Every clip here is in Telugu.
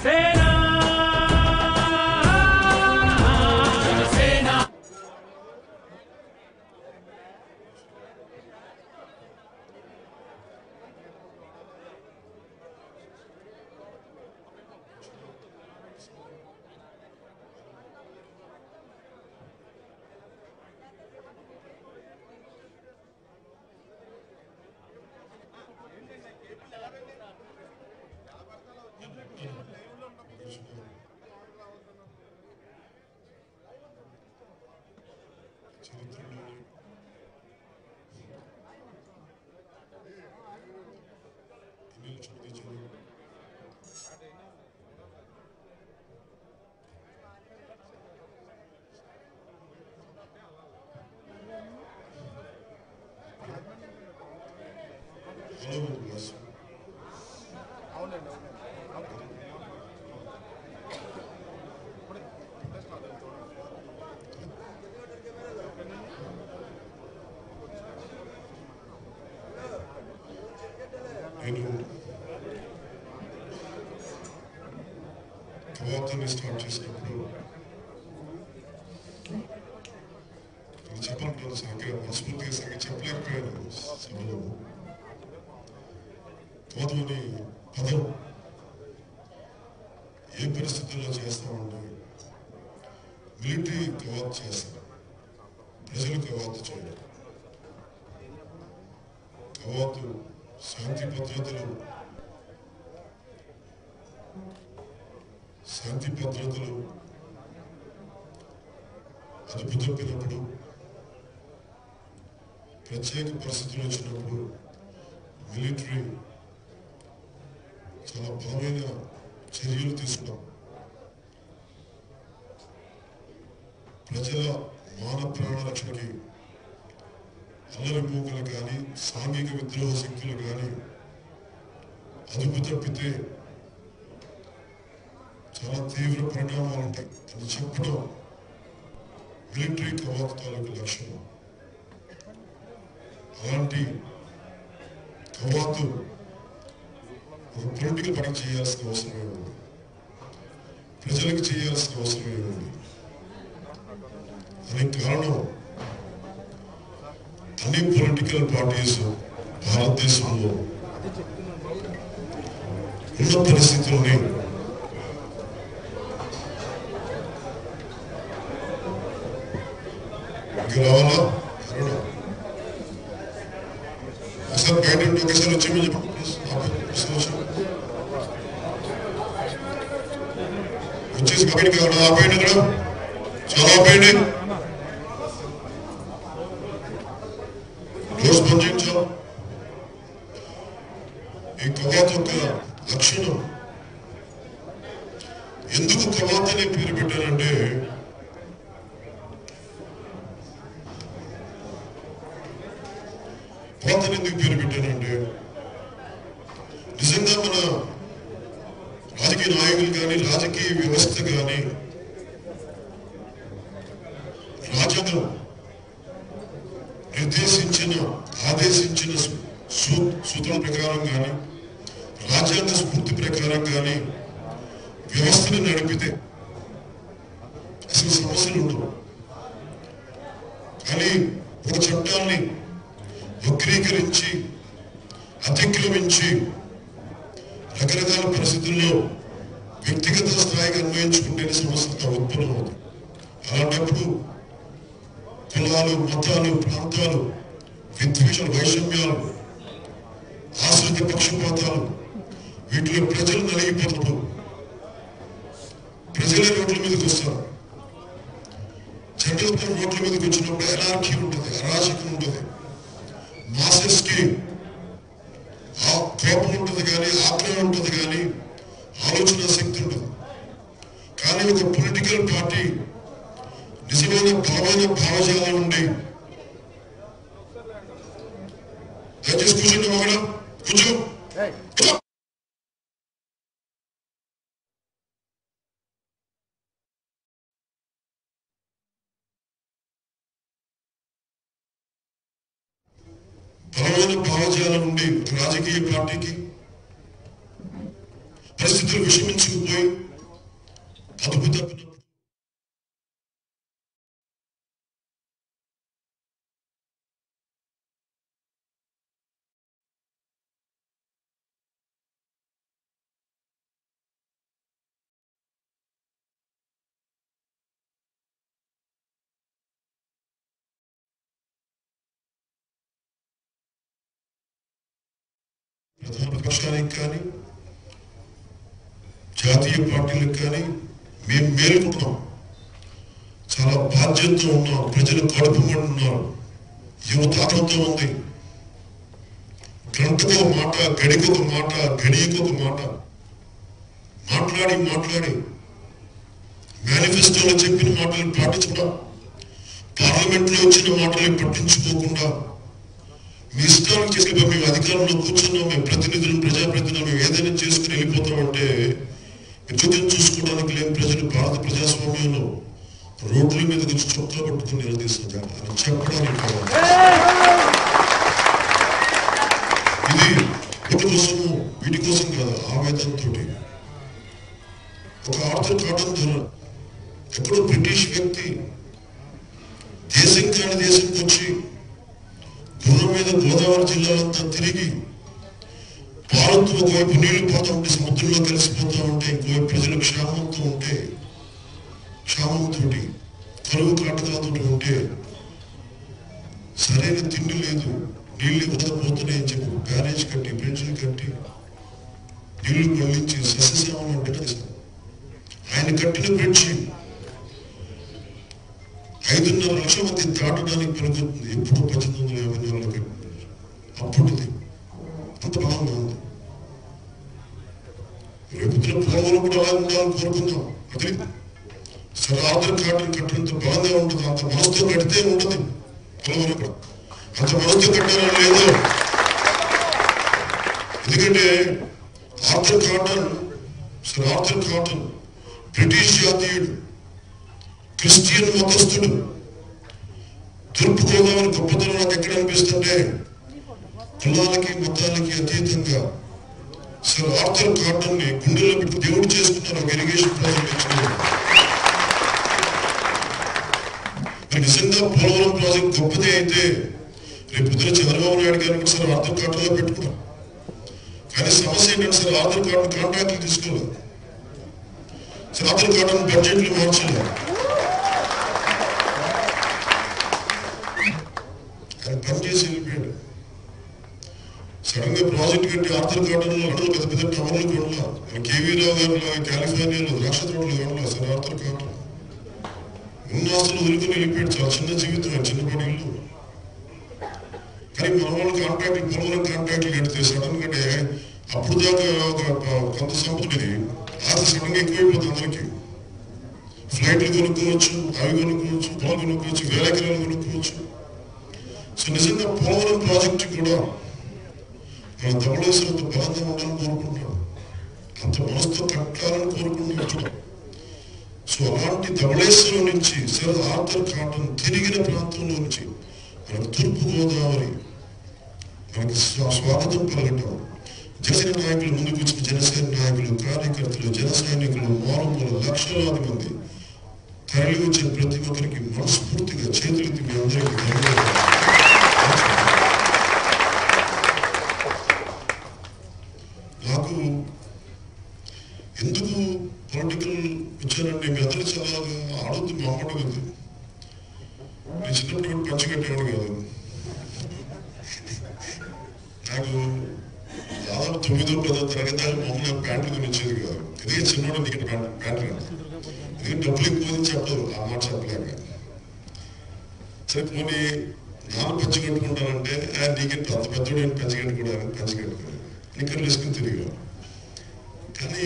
జనసేన జనసేన చరిత్రలోని ఎన్ని చూపించారు హలో వాసు నేను కవాతాన్ని స్టార్ట్ చేసినప్పుడు నేను చెప్పాలనుకున్నాను సరిగ్గా మనస్ఫూర్తిగా సరిగ్గా చెప్పలేకపోయాను సభలో కవాతం అనే పదం ఏ పరిస్థితుల్లో చేస్తామంటే మిలిటరీ కవాత్ చేస్తారు ప్రజలు కవాత్ చేయడం కవాతు శాంతి భద్రతలు శాంతి భద్రతలు అదుపు తప్పినప్పుడు ప్రత్యేక పరిస్థితులు వచ్చినప్పుడు మిలిటరీ చాలా బలమైన చర్యలు తీసుకోవడం ప్రజల మాన ప్రాణ రక్షణకి అల్లరి మూకలు కానీ సాంఘిక విద్రోహ శక్తులు కానీ అదుపు తప్పితే చాలా తీవ్ర పరిణామాలు ఉంటాయి అని చెప్పడం మిలిటరీ కవాత్ తాలూకు లక్ష్యం అలాంటి కవాతు ఒక పొలిటికల్ పని చేయాల్సిన అవసరమే ఉంది ప్రజలకు చేయాల్సిన అవసరమే ఉంది దానికి కారణం అన్ని పొలిటికల్ పార్టీస్ భారతదేశంలో ఉన్న పరిస్థితుల్ని ఇంకా రావాలా ఎవరు? ఒకసారి బయట ఉండి ఒకసారి వచ్చి మీరు చెప్పండి ప్లీజ్. ఒకసారి వచ్చి. వచ్చేసి బయటికి ఎవరు ఆపేయండి ఇక్కడ చాలా ఆపేయండి రోజు పనిచేయించాం ఈ కవాత్ యొక్క లక్షణం ఎందుకు కవాత్ అనే పేరు పెట్టారంటే కవాత్ అని ఎందుకు పేరు పెట్టారంటే నిజంగా మన రాజకీయ నాయకులు కానీ రాజకీయ వ్యవస్థ కానీ రాజ్యాంగం నిర్దేశించిన ఆదేశించిన సూ- సూ- సూత్రం ప్రకారం కానీ రాజ్యాంగ స్ఫూర్తి ప్రకారం కానీ వ్యవస్థను నడిపితే అసలు సమస్యలు ఉండవు కానీ ఒక చట్టాన్ని వక్రీకరించి అతిక్రమించి రకరకాల పరిస్థితుల్లో వ్యక్తిగత స్థాయికి అన్వయించుకుంటేనే సమస్య ఉత్పన్నమవుతుంది అలాంటప్పుడు కులాలు మతాలు ప్రాంతాలు విద్వేషాలు వైషమ్యాలు ఆశ్రిత పక్షపాతాలు వీటిలో ప్రజలు నలిగిపోతున్నప్పుడు ప్రజలే రోడ్ల మీదకి వస్తారు జనరల్ రోడ్ల మీదకి వచ్చినప్పుడు ఎనార్కీ ఉంటుంది అరాచకం ఉంటుంది మాసెస్ కి ఆ కోపం ఉంటుంది కానీ ఆగ్రహం ఉంటుంది కానీ ఆలోచన శక్తి ఉంటుంది కానీ ఒక పొలిటికల్ పార్టీ నిజమైన బలమైన భావజాలం ఉండి దయచేసి కూర్చోండి మగడ కూర్చో కూర్చో. బలమైన భావజాలం ఉండి ఒక రాజకీయ పార్టీకి పరిస్థితులు విషమించుకుపోయి అదుపు తప్పినప్పుడు ప్రధాన ప్రతిపక్షానికి కానీ జాతీయ పార్టీలకు కానీ మేము మేలుకుంటున్నాం చాలా బాధ్యతతో ఉన్నాం ప్రజలు కడుపు ఉన్నారు యువత ఆకలితో ఉంది గంటకు ఒక మాట గడికి ఒక మాట గడియకు ఒక మాట మాట్లాడి మాట్లాడి మేనిఫెస్టోలో చెప్పిన మాటలు పాటించడం పార్లమెంట్లో వచ్చిన మాటలు పట్టించుకోకుండా మీ ఇష్టానికి చేసి మేము అధికారంలో కూర్చున్నాం మేము ప్రతినిధులు ప్రజాప్రతినిధులు మేము ఏదైనా చేసుకుని వెళ్ళిపోతామంటే ఉద్యోగం చూసుకోవడానికి లేని ప్రజలు భారత ప్రజాస్వామ్యంలో రోడ్ల మీద వచ్చి చొక్కా పట్టుకుని నిలదీస్తున్నారు అని చెప్పడానికి కాదు. ఇది వీటి కోసము వీటి కోసం కాదు ఆవేదనతో ఒక ఆర్థర్ కాటన్ ధర ఎక్కడో బ్రిటిష్ వ్యక్తి దేశం కాని దేశంకి వచ్చి గుర్రం మీద గోదావరి జిల్లాలంతా తిరిగి పాలతో ఒకవైపు నీళ్లు పోతా ఉంటే సముద్రంలో కలిసిపోతా ఉంటే ఇంకోవైపు ప్రజలు క్షామంతో ఉంటే క్షామంతో కరువు కాటకాలతో ఉంటే సరైన తిండి లేదు నీళ్లు వదలపోతున్నాయి అని చెప్పి బ్యారేజ్ కట్టి బ్రిడ్జ్లు కట్టి నీళ్లు మళ్ళించి సస్యశ్యామం అంటే చేశారు. ఆయన కట్టిన బ్రిడ్జి ఐదున్నర లక్షల మంది దాటడానికి పలుకుతుంది ఎప్పుడు పద్దెనిమిది వందల యాభై నాలుగులో కట్టిన బ్రిడ్జ్. అప్పుడుది అంత బలంగా ఉంది రేపు పోలవరం కూడా అలా ఉండాలని కోరుకుందాం అది సరే ఆధార్ కార్డు కట్టినంత బలంగా ఉండదు అంత మనసుతో కడితే ఉండదు పోలవరం కూడా అంత మనసుతో కట్టాలని లేదు ఎందుకంటే Arthur Cotton sir Arthur Cotton British జాతీయుడు క్రిస్టియన్ మతస్థుడు తూర్పు గోదావరి గొప్పతనం నాకు ఎక్కడ అనిపిస్తుంటే కులాలకి మతాలకి అతీతంగా సర్ ఆర్థర్ కాటన్ ని గుండెల్లో పెట్టి దేవుడు చేసుకున్నారు ఒక ఇరిగేషన్ ప్రాజెక్ట్ ఇచ్చిన మరి నిజంగా పోలవరం ప్రాజెక్ట్ గొప్పదే అయితే రేపు పొద్దున చంద్రబాబు నాయుడు గారిని కూడా సార్ ఆర్థర్ కార్డులో పెట్టుకున్నాం కానీ సమస్య ఏంటంటే సార్ ఆధార్ కార్డు కాంట్రాక్ట్లు తీసుకోలేదు సార్ ఆధార్ కార్డును బడ్జెట్లు మార్చలేదు ఆయన పనిచేసి వెళ్ళిపోయాడు సడన్ గా ప్రాజెక్ట్ కట్టి ఆర్థర్ గార్డెన్ లో అడవులు పెద్ద పెద్ద టవర్లు కొనలా మన కేవీ రావు గారు కాలిఫోర్నియాలో ద్రాక్ష తోటలు కొనలా సార్ ఆర్థర్ గార్డెన్ ఉన్న ఆస్తులు వదులుకొని వెళ్ళిపోయాడు చాలా చిన్న జీవితం ఆయన చిన్నపాటి ఇల్లు కానీ మన వాళ్ళు కాంట్రాక్ట్ పోలవరం కాంట్రాక్ట్లు కడితే సడన్ గా అంటే అప్పుడు దాకా ఒక ప- కొంత సంపదది ఆస్తి సడన్ గా ఎక్కువైపోతుంది అందరికి ఫ్లైట్లు కొనుక్కోవచ్చు అవి కొనుక్కోవచ్చు పొలం కొనుక్కోవచ్చు వేల ఎకరాలు కొనుక్కోవచ్చు సో నిజంగా పోలవరం ప్రాజెక్ట్ కూడా మన ధవళేశ్వరంతో బలంగా ఉండాలని కోరుకుంటున్నాడు అంత మనసుతో కట్టాలని కోరుకుంటున్నాడు సో అలాంటి ధవళేశ్వరం నుంచి సరే ఆర్థర్ కాటన్ తిరిగిన ప్రాంతంలో నుంచి మనకు తూర్పు గోదావరి మనకి స్వా- స్వాగతం పలకటం జనసేన నాయకులు ముందుకు వచ్చిన జనసేన నాయకులు కార్యకర్తలు జన సైనికులు మారుమూల లక్షలాది మంది తరలి వచ్చిన ప్రతి ఒక్కరికి మనస్ఫూర్తిగా చేతులెత్తి మీ అందరికీ ధన్యవాదాలు. నాకు ఎందుకు పొలిటికల్ వచ్చానండి మీ అందరూ చాలా ఆడొద్దు మా అమ్మడు కదా నేను చిన్నప్పుడు కూడా పంచి కట్టేవాడు కాదు నాకు దాదాపు తొమ్మిదో పదో తరగతి దాకా మొహం ప్యాంట్లు కొనిచ్చేది కాదు ఇదే చిన్నోడు నీకు ప్యాంట్ ప్యాంట్ రాదు ఇది డబ్బులు ఎక్కువ అని చెప్పదు ఆ మాట చెప్పలేక సరే పోనీ నాన్న పంచి కట్టుకుంటానంటే "ఆ, నీకేంటి అంత పెద్దోడు ఏంటి పంచి కట్టుకోవడానికి పంచి కట్టుకోవాలి నిక్కర్లు వేసుకుని తిరిగా కానీ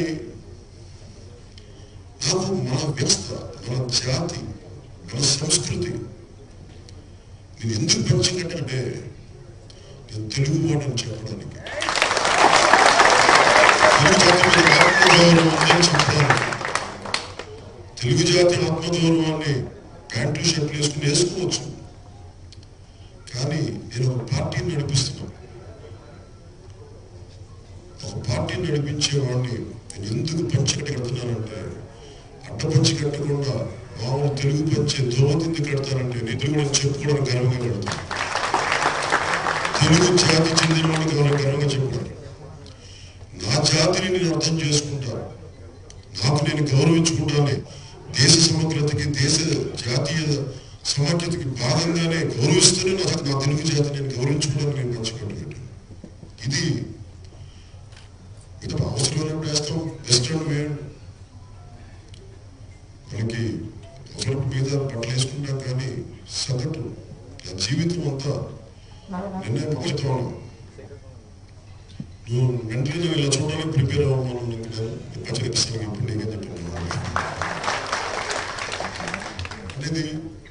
నాకు మన వ్యవస్థ మన జాతి మన సంస్కృతి నేను ఎందుకు పంచి కట్టంటే నేను తెలుగు వాడని చెప్పడానికి తెలుగు జాతి మీద ఆత్మగౌరవం ఉందని చెప్పడానికి తెలుగు జాతి ఆత్మగౌరవాన్ని ప్యాంటు షర్ట్లు వేసుకుని వేసుకోవచ్చు కానీ నేను ఒక పార్టీని నడిపిస్తున్నాను ఒక పార్టీని నడిపించేవాడిని నేను ఎందుకు పంచకట్ట కడుతున్నానంటే అట్ట పంచి కట్టకుండా మామూలు తెలుగు పంచి దోవతింది కడతానంటే నిద్ర కూడా చెప్పుకోవడానికి గర్వంగా కడతాను తెలుగు జాతి చెందిన వాడికి వాళ్ళకి గర్వంగా చెప్పుకోవాలి నా జాతిని నేను అర్థం చేసుకుంటాను నాకు నేను గౌరవించుకుంటానే దేశ సమగ్రతకి దేశ జాతీయ సమాఖ్యతకి భాగంగానే గౌరవిస్తూనే నా నా తెలుగు జాతి నేను గౌరవించుకోవడానికి నేను పంచుకుంటున్నాను ఇది ఇది అవసరమైనప్పుడు వేస్తాం వెస్ట్రన్ వేయండి మనకి ఒకరి మీద బట్టలు వేసుకుంటాం కానీ సగటు నా జీవితం అంతా నిన్నే పవిత్రం నువ్వు మెంటలీ నువ్వు ఇలా చూడడానికి ప్రిపేర్ అవ్వమని నేను పచ్చరిస్తాను ఇప్పుడు నీకేం చెప్తున్నాను అనేది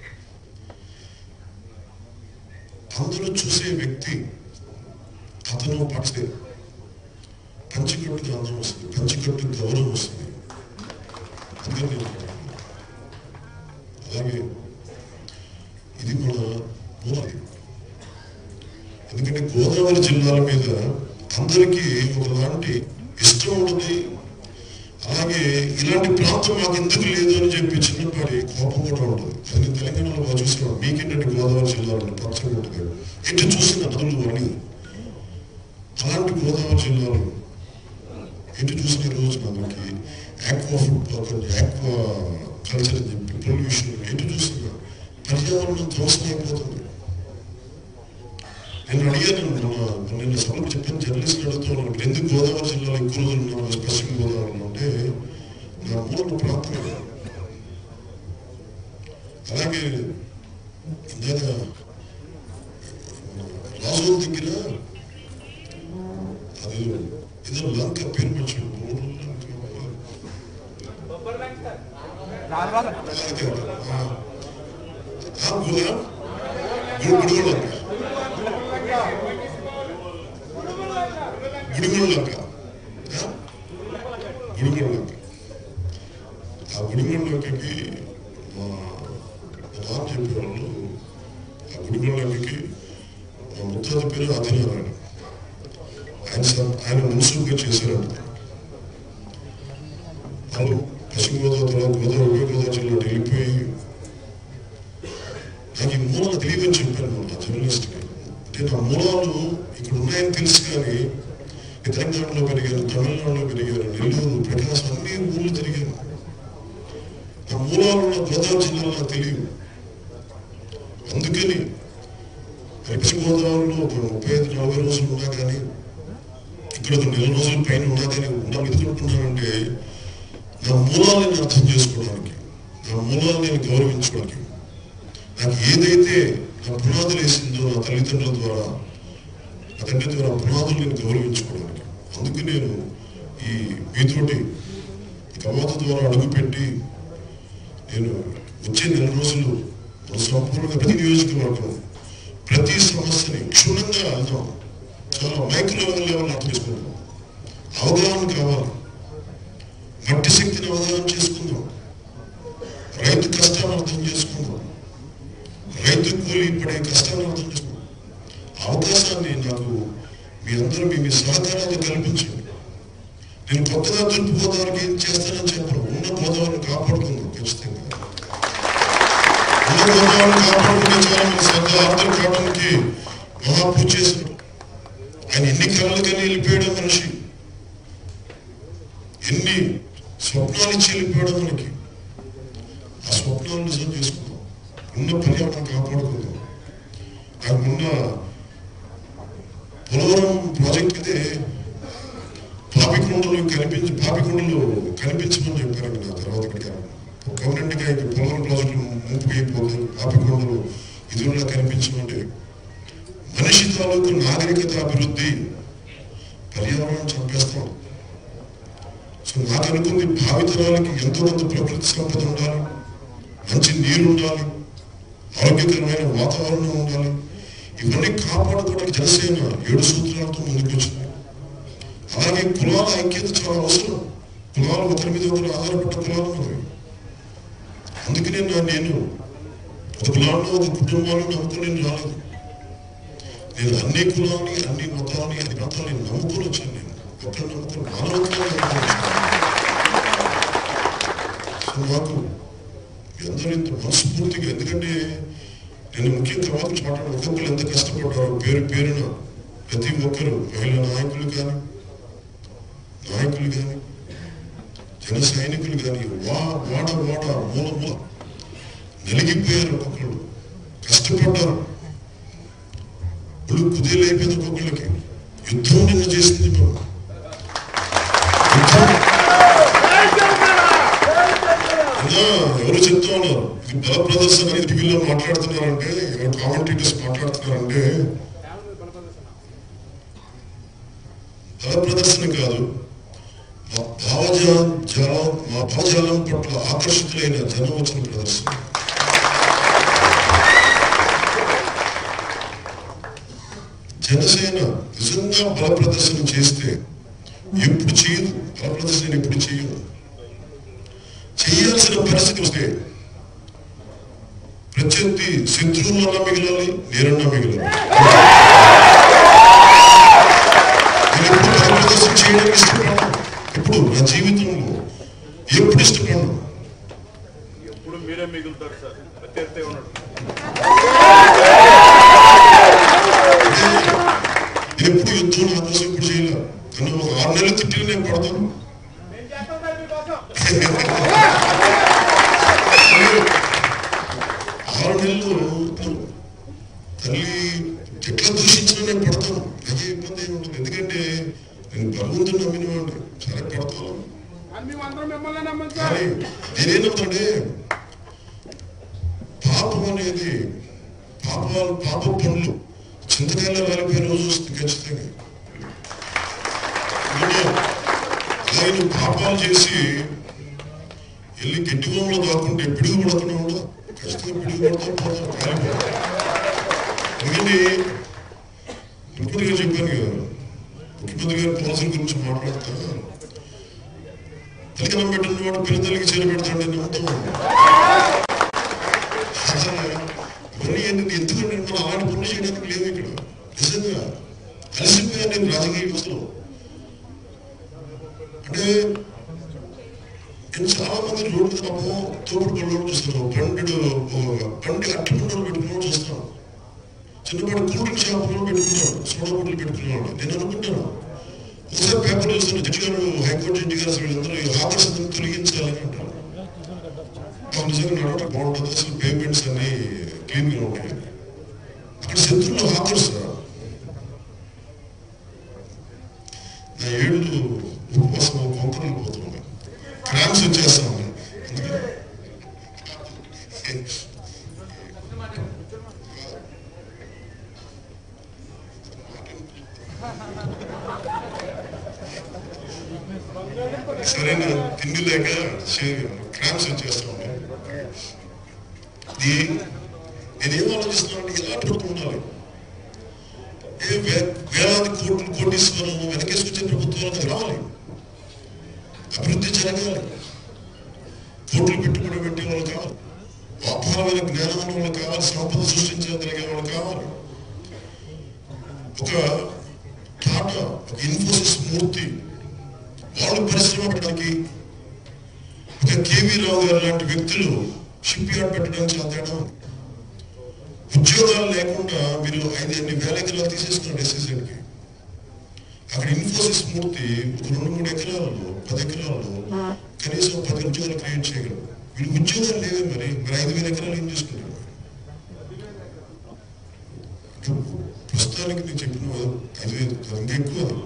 అందరూ చూసే వ్యక్తి అతను పడితే పంచకట్టుకు అందం వస్తుంది పంచకట్టు గౌరవం వస్తుంది అందుకని నేను అంటున్నాను. అలాగే ఇది మన మూలది ఎందుకంటే గోదావరి జిల్లాల మీద అందరికీ ఒకలాంటి ఇష్టం ఉంటుంది అలాగే ఇలాంటి ప్రాంతం మాకు ఎందుకు లేదు అని చెప్పి చిన్నపాటి కోపం కూడా ఉంటుంది కానీ తెలంగాణలో బాగా చూస్తున్నాం మీకేంటంటే గోదావరి జిల్లాలో పచ్చగా ఉంటుంది ఎటు చూసిన నదులు అని అలాంటి గోదావరి జిల్లాలో ఎటు చూసిన రోజు మనకి ఆక్వా ఫుడ్ ఆక్వా కల్చర్ అని చెప్పి పొల్యూషన్ ఎటు చూసినా పర్యావరణం ధ్వంసం అయిపోతుంది నేను అడిగాను మన నిన్న సభకు చెప్పిన జర్నలిస్ట్ అడుగుతున్నాను "మీరు ఎందుకు గోదావరి జిల్లాలో ఎక్కువ రోజులు ఉన్నారు పశ్చిమ గోదావరిలో అంటే నా మూల ప్రాంతం ఇది." అలాగే ఇందాక రాజు దగ్గర అది ఏదో లంక పేరు మర్చిపోయాను. మూడు లంక. అలాగే, ఆ, ఆ, గుడ- గు- గుడిగోడ లంక. గుడిగోడ లంక ఆ? గుడిగోడ లంక ఆ గుడిగోడ లంకకి మా మా నాన్న చెప్పేవాళ్ళు ఆ గుడిగోడ లంకకి మా ముత్తాత పేరు ఆదినారాయణ ఆయన స- ఆయన మున్సిపల్గా చేశారంట వాళ్ళు పశ్చిమ గోదావరి తర్వాత గోదావరి ఉభయ గోదావరి జిల్లా వెళ్ళిపోయి నాకు ఈ మూలాలు తెలియదని చెప్పాను నా జర్నలిస్ట్కి అంటే నా మూలాలు ఇక్కడ ఉన్నాయని తెలుసు కానీ ఈ తెలంగాణలో పెరిగాను తమిళనాడులో పెరిగాను నెల్లూరు ప్రకాశం అన్ని ఊళ్ళు తిరిగాను నా మూలాలు ఉన్న గోదావరి జిల్లాలో నాకు తెలియదు అందుకని పశ్చిమ గోదావరిలో ఒక ముప్పై ఐదు నలభై రోజులు ఉన్నా కానీ ఇక్కడ ఒక నెల రోజుల పైన ఉన్నా కానీ ఉన్నా ఎదుర్కొంటున్నానంటే నా మూలాలను నేను అర్థం చేసుకోవడానికి నా మూలాలను నేను గౌరవించుకోవడానికి నాకు ఏదైతే నా పునాదులు వేసిందో నా తల్లిదండ్రుల ద్వారా నా తండ్రి ద్వారా పునాదులు నేను గౌరవించుకోవడానికి అందుకు నేను ఈ మీతోటి ఈ కవాత ద్వారా అడుగుపెట్టి నేను వచ్చే నెల రోజులు మన సంపూర్ణంగా ప్రతి నియోజకవర్గం ప్రతి సమస్యని క్షుణ్ణంగా వెళ్తాం చాలా మైక్రో లెవెల్ అర్థం చేసుకుంటాం అవగాహన కావాలి మట్టి శక్తిని అవగాహన చేసుకుందాం రైతు కష్టాలను అర్థం చేసుకుందాం రైతు కూలి పడే కష్టాలను అర్థం చేసుకుందాం అవకాశాన్ని నాకు మీ అందరూ మీ మీ సహకారాలు కల్పించండి నేను కొత్తగా తూర్పు గోదావరికి ఏం చేస్తానని చెప్పను ఉన్న గోదావరిని కాపాడుకుందాం ఖచ్చితంగా ఉన్న గోదావరిని కాపాడుకునే చాలా మన సర్దార్ ఆర్థర్ కావడానికి మహాపూజ చేశాడు ఆయన ఎన్ని కళలుగానే వెళ్ళిపోయాడు మనిషి ఎన్ని స్వప్నాలు ఇచ్చి వెళ్ళిపోయాడు మనకి ఆ స్వప్నాలు నిజం చేసుకుందాం ఉన్న పర్యావరణం కాపాడుకుందాం నాకు మొన్న పోలవరం ప్రాజెక్ట్ అయితే పాపికొండలు కనిపించి పాపికొండలు కనిపించమని చెప్పారండి నా తర్వాత ఇక్కడ గవర్నమెంట్ గా ఇక్కడ పోలవరం ప్రాజెక్టులు ముంపు అయిపోతుంది పాపికొండలు ఇదిలా కనిపించమంటే మనిషి తాలూకు నాగరికత అభివృద్ధి పర్యావరణం చంపేస్తాం సో నాకు అనుకుంది భావితరాలకి ఎంతో కొంత ప్రకృతి సంపద ఉండాలి మంచి నీరు ఉండాలి ఆరోగ్యకరమైన వాతావరణం ఉండాలి ఇవన్నీ కాపాడుకోవడానికి జనసేన ఏడు సూత్రాలతో ముందుకు వచ్చింది అలాగే కులాల ఐక్యత చాలా అవసరం కులాలు ఒకరి మీద ఒకరు ఆధారపడ్డ కులాలు ఉన్నవి అందుకనే నా నేను ఒక కులాలను ఒక కుటుంబాలను నమ్ముకుని నేను రాలేదు నేను అన్ని కులాలని అన్ని మతాలని అన్ని మతాలని నమ్ముకొని వచ్చాను నేను ఒక్కరు నమ్ముకుని మానవత్వాన్ని నమ్ముకొని వచ్చాను సో మాకు మీ అందరూ ఇంత మనస్ఫూర్తిగా ఎందుకంటే నేను ముఖ్యంగా తర్వాత నుంచి మాట్లాడిన ఒక్కొక్కరు ఎంత కష్టపడ్డారు పేరు పేరున ప్రతి ఒక్కరు మహిళా నాయకులు కానీ నాయకులు కానీ జన సైనికులు కానీ వా వాడ వాడ మూల మూల నలిగిపోయారు ఒక్కొక్కరు కష్టపడ్డారు ఇప్పుడు కుదేలైపోయింది ఒక్కొక్కరికి యుద్ధం నిన్న చేసింది మేము యుద్ధం అన్నా, ఎవరు చెప్తా ఉన్నారు ఇది బల ప్రదర్శన అని టీవీలో మాట్లాడుతున్నారంటే ఎవరు కామెంటేటర్స్ మాట్లాడుతున్నారంటే బల ప్రదర్శన కాదు మా భావజాలం జాలం మా భావజాలం పట్ల ఆకర్షితులైన జనం వచ్చిన ప్రదర్శన జనసేన నిజంగా బల ప్రదర్శన చేస్తే ఎప్పుడు చేయదు బల ప్రదర్శన ఎప్పుడు చేయదు చేయాల్సిన పరిస్థితి వస్తే ప్రత్యర్థి శత్రువులన్నా మిగిలాలి నేనన్నా మిగిలాలి నేను ఎప్పుడు బల ప్రదర్శన చేయడానికి ఇష్టపడను ఎప్పుడు నా జీవితంలో ఎప్పుడు ఇష్టపడను ఎప్పుడు మీరే మిగులుతారు సార్ ప్రత్యర్థి ఉన్నాడు నేను ఎప్పుడు యుద్ధం నా కోసం ఎప్పుడు చేయలే నన్ను ఒక ఆరు నెలలు తిట్టిన నేను పడతాను ఆరు నెలలు తల్లి ఎట్లా దూషించినా నేను పడతాను నాకే ఇబ్బంది ఏమి ఉండదు ఎందుకంటే నేను భగవంతుని నమ్మిన వాడిని సరే పడతాను మేమందరం మిమ్మల్ని నమ్మం కానీ నేనేనవుతాడే పాపం అనేది పాపాలు పాప పనులు చింతకాయలు రాలిపోయే రోజు వస్తుంది ఖచ్చితంగా ఎందుకంటే ఆయన పాపాలు చేసి వెళ్ళి గట్టి భూమిలో దాక్కుంటే పిడుగు పడుతున్నా కూడా ఖచ్చితంగా పిడుగు పడతాం పోతాం కాలిపోతాం ఎందుకంటే ముఖ్యమంత్రి గారు చెప్పాను కదా ముఖ్యమంత్రి గారి పాలసీల గురించి మాట్లాడతా తల్లిదండ్రులు పెట్టిన వాడు పిల్లలకి చేరు పెడతాడు నమ్మకం అసలు ఇవన్నీ ఏంటంటే ఎందుకంటే మనం అలాంటి పనులు చేయడానికి లేదు ఇక్కడ నిజంగా కలిసిపోయాను నేను రాజకీయ వ్యవస్థలో అంటే నేను చాలా మంది రోడ్డు మీద పాపం తోపుడు పళ్ళు చూస్తున్నాను పండు పండు అట్టి పండుగలు పెట్టుకున్నాడు చూస్తున్నాను చిన్నపాటి కూల్ డ్రింక్ షాపులో పెట్టుకున్నాడు సోడా బుడ్లు పెట్టుకున్నాడు నేను అనుకుంటాను ఒకసారి పేపర్ చూస్తున్న జడ్జి గారు హైకోర్టు జడ్జి గారు అసలు వీళ్ళందరూ ఈ హాకర్స్ అందరూ తొలగించాలని అంటారు మాకు నిజంగా నడవటం బాగుంటుంది అసలు పేమెంట్స్ అన్ని క్లీన్ గా ఉంటాయి అక్కడ శత్రువులు హాకర్స్ నా ఏళ్ళు ఉపవాసం కొంకరలు పోతున్నాయి క్రామ్స్ వచ్చేస్తా ఉన్నాయి అందుకని సరైన తిండి లేక క్రామ్స్ వచ్చేస్తా ఉన్నాయి ఇది నేనేం ఆలోచిస్తున్నాను ఇలాంటి ప్రభుత్వం ఉండాలి ఏ వే- వేలాది కోట్లు కోటీశ్వరం వెనకేసుకొచ్చే ప్రభుత్వాలు అది రావాలి అభివృద్ధి జరగాలి కోట్లు పెట్టుబడి పెట్టే వాళ్ళు కావాలి అపారమైన జ్ఞానం ఉన్న వాళ్ళు కావాలి సంపద సృష్టించగలిగే వాళ్ళు కావాలి ఒక టాటా ఒక ఇన్ఫోసిస్ మూర్తి వాళ్ళు పరిశ్రమ పెట్టడానికి ఒక కేవీ రావు గారు లాంటి వ్యక్తులు షిప్ యార్డ్ పెట్టడానికి చాలా తేడా ఉంది. ఉద్యోగాలు లేకుండా మీరు ఐదు ఎన్ని వేల ఎకరాలు తీసేసుకున్నారు ఎస్ఎస్ఎన్కి అక్కడ ఇన్ఫోసిస్ మూర్తి ఒక రెండు మూడు ఎకరాలలో పది ఎకరాలలో కనీసం పది ఉద్యోగాలు క్రియేట్ చేయగలరు వీళ్ళు ఉద్యోగాలు లేవే మరి మరి ఐదు వేల ఎకరాలు ఏం చేసుకుంటారు ఇంకా ప్రస్తుతానికి నేను చెప్పిన ఐదు వేలు కాదు, ఇంకా ఎక్కువ అది.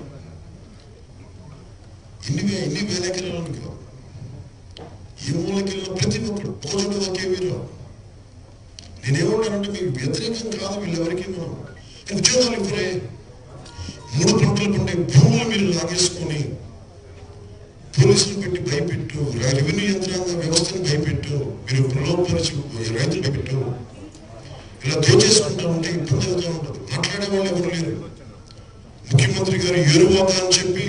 ఎన్ని వే ఎన్ని వేల ఎకరాలను కాదు ఏ మూలకి వెళ్ళిన ప్రతి ఒక్కడు ఒక చోట ఒకే వీరు నేనేమన్నానంటే మీకు వ్యతిరేకం కాదు వీళ్ళెవరికి మనం నేను ఉద్యోగాలు ఇవ్వరే మూడు పంటలు పండే భూములు మీరు లాగేసుకొని పోలీసులు పెట్టి భయపెట్టు రెవెన్యూ యంత్రాంగ వ్యవస్థను భయపెట్టు మీరు ప్రలోభపరిచి రైతులు భయపెట్టు ఇలా దోచేసుకుంటా ఉంటే ఇబ్బంది అవుతూ ఉంటుంది మాట్లాడే వాళ్ళు ఎవరు లేరు ముఖ్యమంత్రి గారు ఏరువాక అని చెప్పి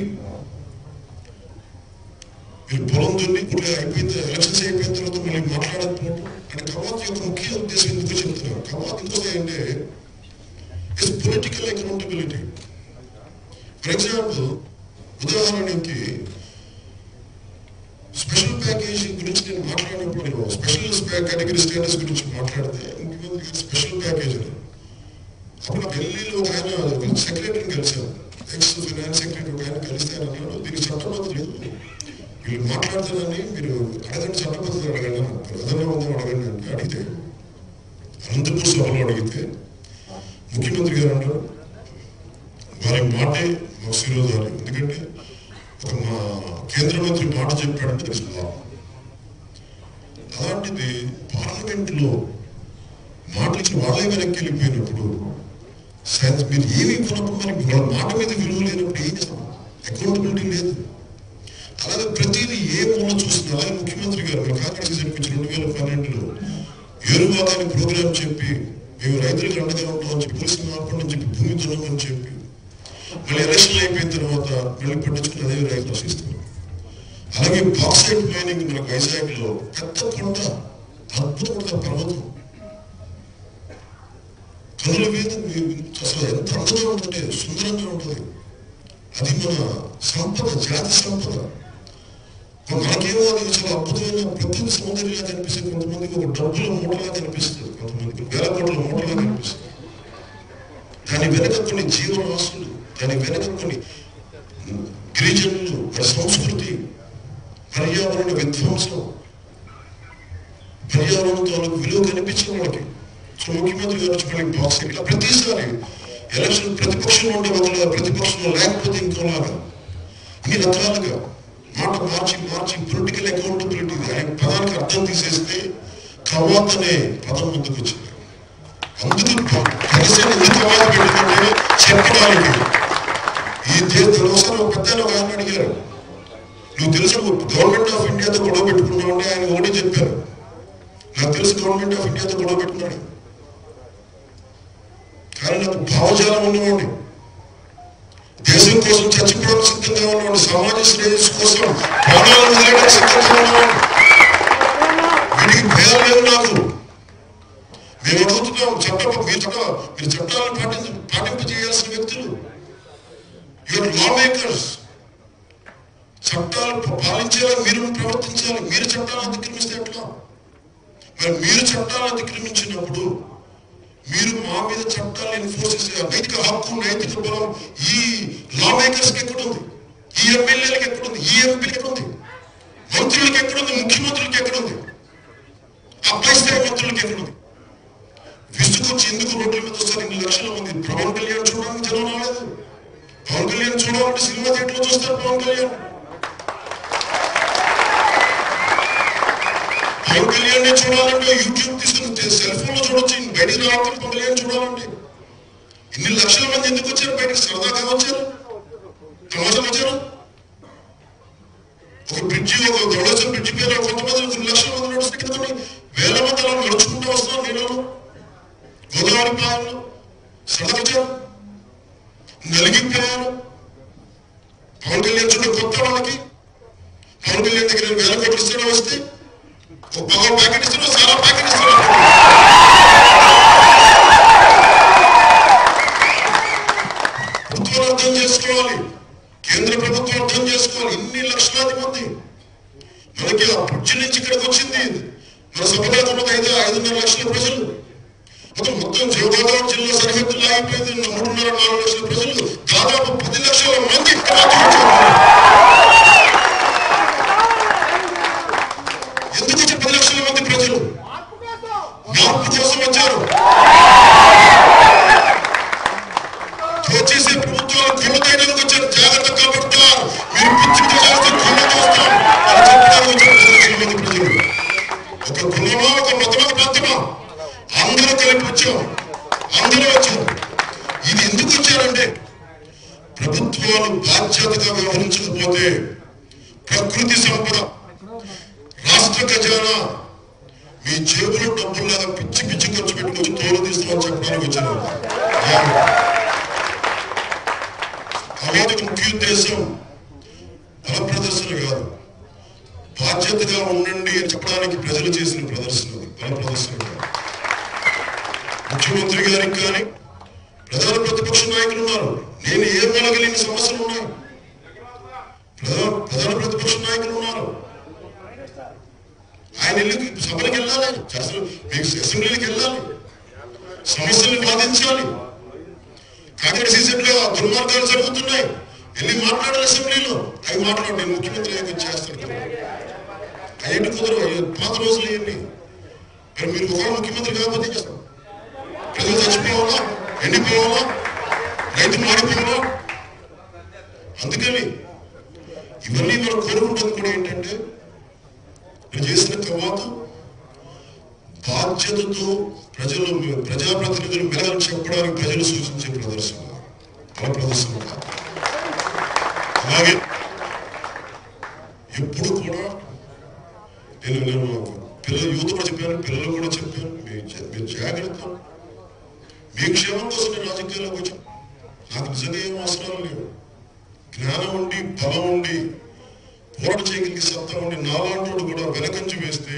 మీరు పొలం దున్ని ఇప్పుడు అయిపోయిన ఎలక్షన్స్ అయిపోయిన తర్వాత మళ్ళీ మాట్లాడకపోవడం అంటే కవాత్ యొక్క ముఖ్య ఉద్దేశం ఎందుకు చెప్తున్నారు కవాత్ ఇంకొక ఏంటంటే it's political accountability for example ఉదాహరణకి స్పెషల్ ప్యాకేజ్ గురించి నేను మాట్లాడినప్పుడు నేను స్పెషల్ కేటగిరీ స్టేటస్ గురించి మాట్లాడితే ముఖ్యమంత్రి గారు స్పెషల్ ప్యాకేజ్ అని అప్పుడు ఢిల్లీలో ఒక ఆయన సెక్రటరీని కలిశాను ఎక్స్ ఫైనాన్స్ సెక్రటరీ ఒక ఆయన కలిస్తే ఆయన అన్నాడు దీనికి చట్టబద్ధత లేదు వీళ్ళు మాట్లాడుతున్నారని మీరు అడగండి చట్టబద్ధత అడగండి అన్నారు. ప్రధాన ఉందని అడగండి అంటే అడిగితే అనంతపూర్ సభలో అడిగితే ముఖ్యమంత్రి గారు అంటారు వారి మాటే మాకు శిరోధారి ఎందుకంటే ఒక మా కేంద్ర మంత్రి మాట చెప్పాడంటే తెలుసు అలాంటిది పార్లమెంట్లో మాటలకి వాళ్ళే వెనక్కి వెళ్ళిపోయినప్పుడు సైన్స్ మీరు ఏమి ఇవ్వనప్పుడు మరి వాళ్ళ మాట మీద విలువ లేనప్పుడు ఏం చేస్తాం అకౌంటబిలిటీ లేదు అలాగే ప్రతిదీ ఏ మూల చూసినా అలాగే ముఖ్యమంత్రి గారు మన కాకినాడకి చెప్పించి రెండు వేల పన్నెండులో ఏరువాదాన్ని ప్రోగ్రాం చెప్పి మేము రైతులకు అండగా ఉంటామని చెప్పి పోలీసులు ఆపండి చెప్పి భూమి దున్నమని చెప్పి మళ్ళీ ఎలక్షన్ అయిపోయిన తర్వాత మళ్ళీ పట్టించుకుని అదే రైతులు ఆశిస్తున్నారు అలాగే బాక్సైట్ మైనింగ్ మన వైజాగ్ లో పెద్ద కొండ అద్భుతమైన పర్వతం కనుల మీద మీరు అసలు ఎంత అందంగా ఉంటుంటే సుందరంగా ఉంటుంది అది మన సంపద జాతి సంపద మనకేమో అది చాలా అద్భుతమైన ప్రకృతి సౌందర్యంగా కనిపిస్తుంది కొంతమందికి ఒక డబ్బుల మూటలా కనిపిస్తుంది కొంతమందికి వేల కోట్ల మూటలా కనిపిస్తుంది దాని వెనక కొన్ని జీవరాశులు దాని వెనక కొన్ని గిరిజనులు వారి సంస్కృతి పర్యావరణ విధ్వంసం పర్యావరణ తాలూకు విలువ కనిపించిన వాళ్ళకి సో ముఖ్యమంత్రి గారు చెప్పిన బాక్స్ ఇట్లా ప్రతిసారి ఎలక్షన్ ప్రతిపక్షంలో ఉండే వల్ల ప్రతిపక్షంలో లేకపోతే ఇంకోలాగా అన్ని రకాలుగా మాట మార్చి మార్చి పొలిటికల్ అకౌంటబిలిటీ ఆయన పదానికి అర్థం తీసేస్తే కవాత్ అనే పదం ముందుకు వచ్చింది అందుకు జనసేన ఎందుకు కవాత్ పెట్టిందంటే చెప్పడానికి ఈ దేశంలో ఒకసారి ఒక పెద్ద ఒక ఆయన అడిగారు నువ్వు తెలుసు గవర్నమెంట్ ఆఫ్ ఇండియాతో గొడవ పెట్టుకున్నావు అంటే ఆయన ఓడి చెప్పారు నాకు తెలుసు గవర్నమెంట్ ఆఫ్ ఇండియాతో గొడవ పెట్టుకున్నాడు కానీ నాకు భావజాలం ఉన్నవాడిని దేశం కోసం చచ్చిపోవడం సిద్ధంగా ఉన్నవాడు సమాజ శ్రేయస్సు కోసం ప్రాణాలు వదిలేయడానికి సిద్ధంగా ఉన్నవాడు వీటికి భయాలు లేవు నాకు మేము అడుగుతున్నాం చట్ట మీరు చట్ట మీరు చట్టాలను పాటించ పాటింప చేయాల్సిన వ్యక్తులు యువర్ లా మేకర్స్ చట్టాలు పాలించేలా మీరు ప్రవర్తించాలి మీరు చట్టాలను అతిక్రమిస్తే ఎట్లా మరి మీరు చట్టాలను అతిక్రమించినప్పుడు మీరు మా మీద చట్టాలు ఎన్ఫోర్స్ చేసే నైతిక హక్కు నైతిక బలం ఈ లా మేకర్స్ కి ఎక్కడుంది ఈ ఎమ్మెల్యేలకు ఎక్కడుంది ఈ ఎంపీలకు ఎక్కడుంది మంత్రులకి ఎక్కడుంది ముఖ్యమంత్రులకి ఎక్కడుంది ఆ పై స్థాయి మంత్రులకి ఎక్కడుంది విసుకొచ్చి ఎందుకు రోడ్ల మీద వస్తారు ఇన్ని లక్షల మంది పవన్ కళ్యాణ్ చూడడానికి జనం రాలేదు పవన్ కళ్యాణ్ చూడాలంటే సినిమా థియేటర్లో చూస్తారు పవన్ కళ్యాణ్ పవన్ కళ్యాణ్ ని చూడాలంటే యూట్యూబ్ తీసుకుని సెల్ ఫోన్ లో చూడొచ్చు బయటికి రావాలి పవన్ కళ్యాణ్ చూడాలంటే ఇన్ని లక్షల మంది ఎందుకు వచ్చారు బయటకు సరదాగా వచ్చారు తమాషా వచ్చారు ఒక బ్రిడ్జి ఒక గౌడేశ్వరం బ్రిడ్జి పైన కొంతమంది కొన్ని లక్షల మంది నడుస్తే కింద కొన్ని వేల మంది అలా నడుచుకుంటూ వస్తున్నారు నీళ్ళలో గోదావరి ప్రాంతంలో సరదాగా వచ్చారు నలిగిపోయారు పవన్ కళ్యాణ్ చూడ కొత్త వాళ్ళకి పవన్ కళ్యాణ్ దగ్గర వేల కోట్లు ఇస్తాడు వస్తే ఒక పవర్ ప్యాకెట్ ఇస్తున్నాడు చాలా ప్యాకెట్ ఇస్తున్నాడు ప్రభుత్వం అర్థం చేసుకోవాలి కేంద్ర ప్రభుత్వం అర్థం చేసుకోవాలి ఇన్ని లక్షలాది మంది మనకి ఆ బ్రిడ్జి నుంచి ఇక్కడికి వచ్చింది మన సభలో ఉన్నది ఐదు ఐదున్నర లక్షల ప్రజలు మొత్తం మొత్తం గోదావరి జిల్లా సరిహద్దులు ఆగిపోయింది మూడున్నర నాలుగు లక్షల ప్రజలు దాదాపు పది లక్షల మంది ఇక్కడ వచ్చారు. ఎందుకు వచ్చి పది లక్షల మంది ప్రజలు మార్పు కోసం వచ్చారు దోచేసే ప్రభుత్వాలు కళ్ళు తేయడానికి వచ్చారు జాగ్రత్త కాబడతారు మీరు పిచ్చి పిచ్చి చేస్తే కళ్ళు చూస్తాం అని చెప్పడానికి వచ్చారు పది లక్షల మంది ప్రజలు ఒక కులమా ఒక మతమా ఒక ప్రాంతమా అందరూ కలిపి వచ్చాం అందరూ వచ్చారు ఇది ఎందుకు వచ్చారంటే ప్రభుత్వాలు బాధ్యతగా వ్యవహరించకపోతే ప్రకృతి సంపద రాష్ట్ర ఖజానా మీ జేబులో డబ్బుల్లాగా పిచ్చి పిచ్చి ఖర్చు పెట్టుకొని తోలు తీస్తామని చెప్పడానికి వచ్చారు అలాగే ముఖ్య ఉద్దేశం బల ప్రదర్శన కాదు బాధ్యతగా ఉండండి అని చెప్పడానికి ప్రజలు చేసిన ప్రదర్శన అది, బల ప్రదర్శన కాదు ముఖ్యమంత్రి గారికి కానీ ప్రధాన ప్రతిపక్ష నాయకులు ఉన్నారు నేను ఏం మనగలిగిన సమస్యలు ఉన్నాయి ప్రధాన ప్రధాన ప్రతిపక్ష నాయకులు ఉన్నారు ఆయన వెళ్ళి సభలకు వెళ్ళాలి అసలు మీకు అసెంబ్లీకి వెళ్ళాలి సమస్యల్ని వాదించాలి కాకినాడ సీసెంట్లో దుర్మార్గాలు జరుగుతున్నాయి వెళ్ళి మాట్లాడాలి అసెంబ్లీలో అవి మాట్లాడు నేను ముఖ్యమంత్రి అయ్యాక చేస్తాను అయ్యండి కుదరవు అయ్యో పాత రోజులు అయ్యండి మరి మీరు ఒకవేళ ముఖ్యమంత్రి కాకపోతే ఏం చేస్తారు ప్రజలు చచ్చిపోవాలా ఎండిపోవాలా రైతు మాడిపోవాలా అందుకని ఇవన్నీ మనం కోరుకుంటుంది కూడా ఏంటంటే నేను చేసిన తర్వాత బాధ్యతతో ప్రజలు ప్రజాప్రతినిధులు మెలగని చెప్పడానికి ప్రజలు సూచించే ప్రదర్శన బల ప్రదర్శన కాదు. అలాగే ఎప్పుడు కూడా నేను నేను పిల్లలు యూత్ కూడా చెప్పాను పిల్లలు కూడా చెప్పాను మీ జా- మీరు జాగ్రత్త మీ క్షేమం కోసం నేను రాజకీయాల్లోకి వచ్చాను నాకు నిజంగా ఏం అవసరాలు లేవు జ్ఞానం ఉండి బలం ఉండి పోరాట చేయగలిగే సత్తా ఉండి నాలాంటి కూడా వెనకంచి వేస్తే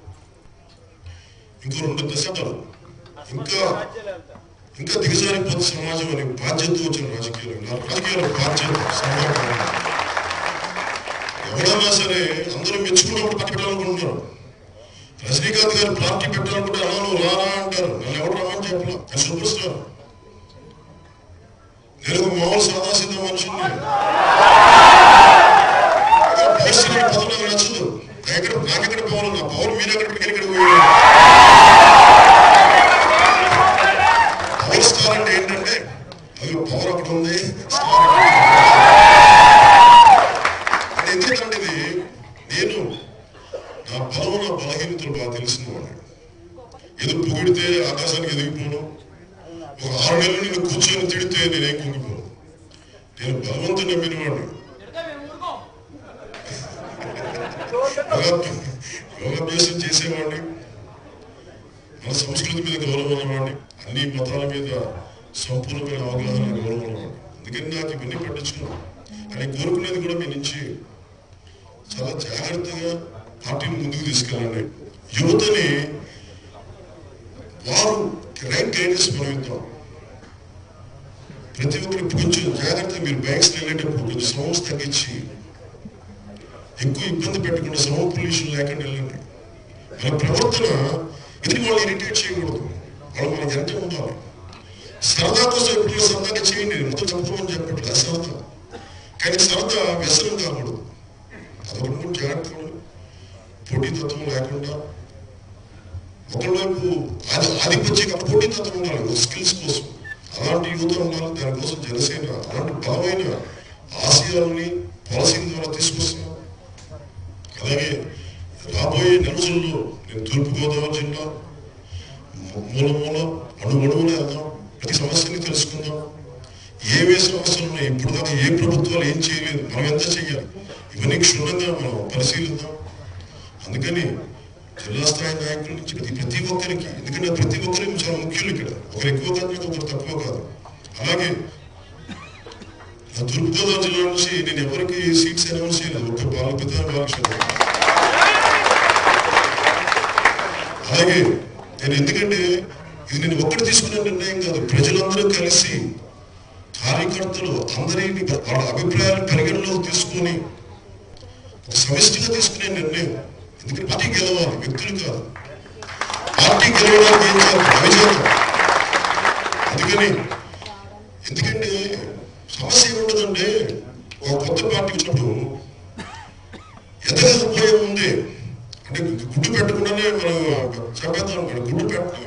ఇంకో రెండు దశాబ్దాలు ఇంకా ఇంకా దిగజారిపోతున్న సమాజం అని బాధ్యత వచ్చిన రాజకీయాలు నా రాజకీయాల బాధ్యత సమాజం ఎవరైనా సరే అందరూ మెచ్చుకున్నప్పుడు పార్టీ పెట్టాలనుకుంటున్నారు రజనీకాంత్ గారు పార్టీ పెట్టాలనుకుంటే అలా నువ్వు రారా అంటారు నన్ను ఎవరు రమ్మని చెప్పలా నేను సూపర్ స్టార్ నేను ఒక మామూలు సాదాసీదా మనిషిని పోస్టర్ పదవి నాకు నచ్చదు నాకు ఎక్కడ నాకు ఎక్కడ పవర్ నా పవర్ మీరు ఎక్కడ నేను ఎక్కడ పోయాను పవర్ స్టార్ అంటే ఏంటంటే అది పవర్ ఒకటి ఉంది స్టార్ ఒకటి ఉంది. అది ఎందుకంటే ఇది నేను నా బలం నా బలహీనతలు బాగా తెలిసిన వాడిని ఏదో పొగిడితే ఆకాశానికి ఎదిగిపోను ఒక ఆరు నెలలు నేను కూర్చొని తిడితే నేనేం కుంగిపోను నేను బలవంతుని నమ్మిన వాడిని యోగా- యోగాభ్యాసం చేసేవాడిని మన సంస్కృతి మీద గౌరవం ఉన్నవాడిని అన్ని మతాల మీద సంపూర్ణమైన అవగాహన గౌరవం ఉన్నవాడిని అందుకని నాకు ఇవన్నీ పట్టించుకున్నాను కానీ కోరుకునేది కూడా మీ నుంచి చాలా జాగ్రత్తగా పార్టీని ముందుకు తీసుకెళ్ళండి యువతని వారు రైట్ గైడెన్స్ మనం ఇద్దాం ప్రతి ఒక్కరు కొంచెం జాగ్రత్త మీరు బ్యాంక్స్కి వెళ్ళేటప్పుడు కొంచెం సౌండ్స్ తగ్గించి ఎక్కువ ఇబ్బంది పెట్టకుండా సౌండ్ పొల్యూషన్ లేకుండా వెళ్ళండి మన ప్రవర్తన ఎదుటి వాళ్ళు ఇరిటేట్ చేయకూడదు వాళ్ళు మనకి ఎంత ఉండాలి సరదా కోసం ఎప్పుడు సరదాగా చేయండి మొత్తం చంపుకోమని చెప్పట్లేదు సరదా కానీ సరదా వ్యసనం కాకూడదు అదొకటి కూడా జాగ్రత్తగా ఉండాలి. పోటీతత్వం లేకుండా ఒకవైపు అది ఆధిపత్య పోటీతత్వం ఉండాలి స్కిల్స్ కోసం అలాంటి యువత ఉండాలి దానికోసం జనసేన అలాంటి బలమైన ఆశయాలని పాలసీల ద్వారా తీసుకొస్తున్నాం అలాగే రాబోయే నెల రోజుల్లో నేను తూర్పుగోదావరి జిల్లా మూల మూల అణు అణువున వెళ్దాం ప్రతి సమస్యని తెలుసుకుందాం ఏవే సమస్యలు ఉన్నాయి ఇప్పుడు దాకా ఏ ప్రభుత్వాలు ఏం చేయలేదు మనం ఎంత చెయ్యాలి ఇవన్నీ క్షుణ్ణంగా మనం పరిశీలిద్దాం అందుకని జిల్లా స్థాయి నాయకుల నుంచి ప్రతి ప్రతి ఒక్కరికి ఎందుకంటే ప్రతి ఒక్కరికి చాలా ముఖ్యులు ఇక్కడ ఒకరు ఎక్కువ కాదు ఒకరు తక్కువ కాదు అలాగే నా తూర్పుగోదావరి జిల్లా నుంచి నేను ఎవరికి సీట్స్ అనౌన్స్ చేయలేదు ఒక బాలపిత బాలకృష్ణ అలాగే నేను ఎందుకంటే ఇది నేను ఒక్కటి తీసుకున్న నిర్ణయం కాదు ప్రజలందరూ కలిసి కార్యకర్తలు అందరినీ వాళ్ళ అభిప్రాయాలు పరిగణలోకి తీసుకొని ఒక సమిష్టిగా తీసుకునే నిర్ణయం ఎందుకంటే పార్టీ గెలవాలి వ్యక్తులు కాదు పార్టీ గెలవడానికి ఏం చేయాలి అవిచేతం అందుకని ఎందుకంటే సమస్య ఏముంటుందంటే ఒక కొత్త పార్టీ వచ్చినప్పుడు ఎదగకపోయే ముందే అంటే గుడ్డు పెట్టకుండానే మనం చంపేద్దాం అనుకోండి గుడ్డు పెట్టడం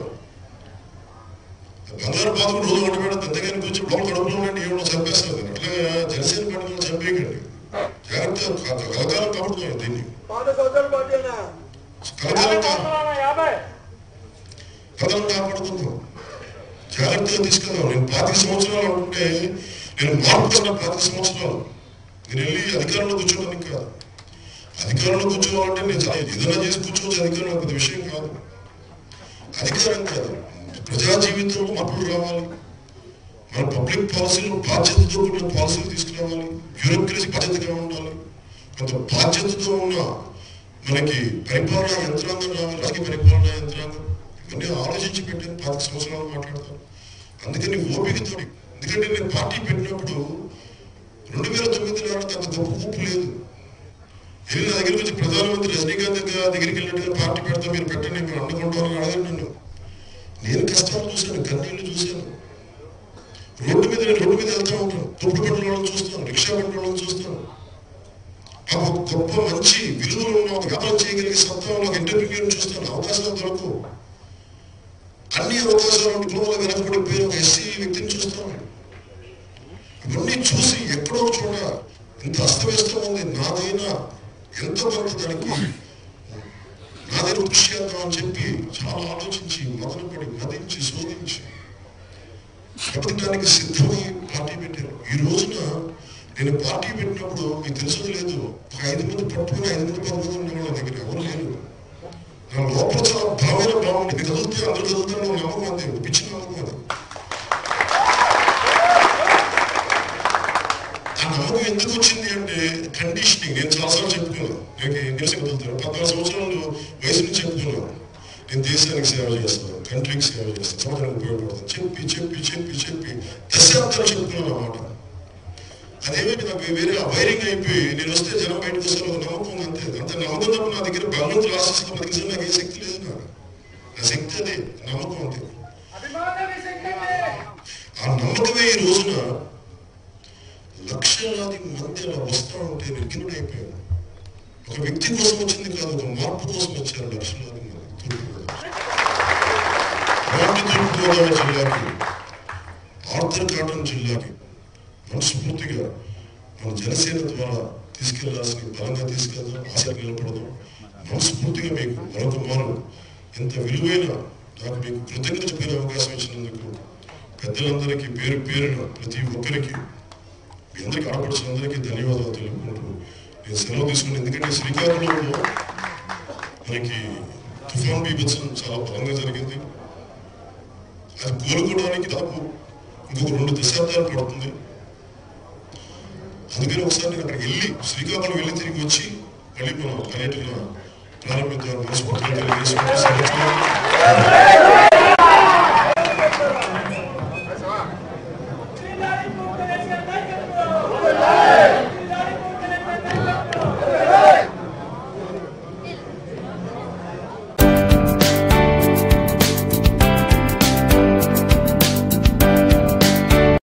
బంగారు బాధకు రోజు వంట పెడితే అంతేగాని కూర్చొని లోపల కడుపులో ఉండండి ఏమన్నా చంపేస్తుంది అట్లాగా జనసేన పార్టీలో చంపేయకండి జాగ్రత్త కలకాలం కాపాడుకోండి దీన్ని పాత సంవత్సరాలు పార్టీనా కలకాలం కా- యాభై కథలను కాపాడుకుందాం జాగ్రత్తగా తీసుకెళ్దాం నేను పాతిక సంవత్సరాలు అనుకుంటే నేను మార్పు కన్నా పాతిక సంవత్సరాలు నేను వెళ్ళి అధికారంలో కూర్చోడానికి కాదు అధికారంలో కూర్చోవాలంటే నేను చాలా ఏదైనా చేసి కూర్చోవచ్చు అధికారం నాకు పెద్ద విషయం కాదు అధికారం కాదు ప్రజా జీవితంలో మార్పులు రావాలి మన పబ్లిక్ పాలసీలో బాధ్యతతో కూడిన పాలసీలు తీసుకురావాలి బ్యూరోక్రసీ బాధ్యతగా ఉండాలి కొంత బాధ్యతతో ఉన్న మనకి పరిపాలనా యంత్రాంగం రావాలి రాజకీయ పరిపాలనా యంత్రాంగం ఇవన్నీ ఆలోచించి పెట్టాను పాతిక సంవత్సరాలు మాట్లాడతాను అందుకని ఓపికతో ఎందుకంటే నేను పార్టీ పెట్టినప్పుడు రెండు వేల తొమ్మిది నాటికి అంత గొప్ప ఊపు లేదు వెళ్ళి నా దగ్గరికి వచ్చి ప్రధానమంత్రి రజనీకాంత్ గారి దగ్గరికి వెళ్ళినట్టుగా పార్టీ పెడతా మీరు పెట్టండి మేము అండుకుంటామని అడగండి నన్ను నేను కష్టాలు చూశాను కన్నీళ్లు చూశాను రోడ్డు మీద నేను రోడ్డు మీద వెళ్తా ఉంటాను తొప్పుడు బండ్ల వాళ్ళని చూస్తాను రిక్షా బండ్ల వాళ్ళని చూస్తాను ఆ ఒక గొప్ప మంచి విలువలు ఉన్న ఒక వ్యాపారం చేయగలిగే సత్తా ఉన్న ఒక ఇంటర్వ్యూని చూస్తాను అవకాశాలు దొరకవు అన్ని అవకాశాలు ఉంటే కుటుంబంలో వెనకబడిపోయిన ఒక ఎస్సీ వ్యక్తిని చూస్తాను ఇవన్నీ చూసి ఎక్కడో ఒక చోట ఇంత అస్తవ్యస్తం ఉంది నాదైనా ఎంత కొంత దానికి నాదైనా కృషి చేద్దాం అని చెప్పి చాలా ఆలోచించి మదనపడి మదించి శోధించి బ్రతకడానికి సిద్ధమై పార్టీ పెట్టారు ఈ రోజున నేను పార్టీ పెట్టినప్పుడు మీకు తెలుసో లేదు ఒక ఐదు మంది పట్టుకుని ఐదు మంది పది మంది ఉండేవాళ్ళ దగ్గర ఎవరు లేరు నా లోపల చాలా బలమైన భావం ఉంది ఇది చదివితే అందరూ చదువుతారని ఒక నమ్మకం అంతే పిచ్చి నమ్మకం అది ఆ నమ్మకం ఎందుకు వచ్చింది అంటే కండిషనింగ్ నేను చాలాసార్లు చెప్పుకున్నాను నాకు న్యూస్ చదువుతాను పద్నాలుగు సంవత్సరాలు వయసు నుంచి చెప్పుకున్నాను నేను దేశానికి సేవ చేస్తాను కంట్రీకి సేవ చేస్తాను సమాజానికి ఉపయోగపడతాను చెప్పి చెప్పి చెప్పి చెప్పి దశాబ్దాలు చెప్పుకున్నాను అన్నమాట అదేమైంది నాకు వేరే వైరింగ్ అయిపోయి నేను వస్తే జనం బయటకు వస్తారు ఒక నమ్మకం అంతే అంత నమ్మకం తప్ప నా దగ్గర భగవంతుడు ఆశిస్తున్న నిజం నాకు ఏ శక్తి లేదు నాకు నా శక్తి అదే నమ్మకం అంతే అభిమానమే శక్తి ఆ నమ్మకమే ఈ రోజున లక్షలాది మంది అలా వస్తా ఉంటే నిర్గినుడైపోయాను ఒక వ్యక్తి కోసం వచ్చింది కాదు ఒక మార్పు కోసం వచ్చారు లక్షలాది మంది తూర్పుగోదావరి అలాంటి తూర్పుగోదావరి జిల్లాకి ఆర్థర్ కాటన్ జిల్లాకి మనస్ఫూర్తిగా మన జనసేన ద్వారా తీసుకెళ్లాల్సిన బలంగా తీసుకెళ్దాం ఆశ నిలబడదాం మనస్ఫూర్తిగా మీకు మరొక మారు ఇంత విలువైన నాకు మీకు కృతజ్ఞత చెప్పిన అవకాశం ఇచ్చినందుకు పెద్దలందరికీ పేరు పేరున ప్రతి ఒక్కరికి మీ అందరికీ ఆడపడుచులందరికీ ధన్యవాదాలు తెలుపుకుంటూ నేను సెలవు తీసుకుని ఎందుకంటే శ్రీకాకుళంలో మనకి తుఫాన్ బీభత్సం చాలా బలంగా జరిగింది అది కోలుకోవడానికి దాదాపు ఇంకొక రెండు దశాబ్దాలు పడుతుంది అందుకని ఒకసారి నేను అక్కడికి వెళ్ళి శ్రీకాకుళం వెళ్ళి తిరిగి వచ్చి మళ్ళీ మనం పర్యటన ప్రారంభిద్దాం మనస్ఫూర్తిగా తెలియజేసుకుంటూ సెలవు.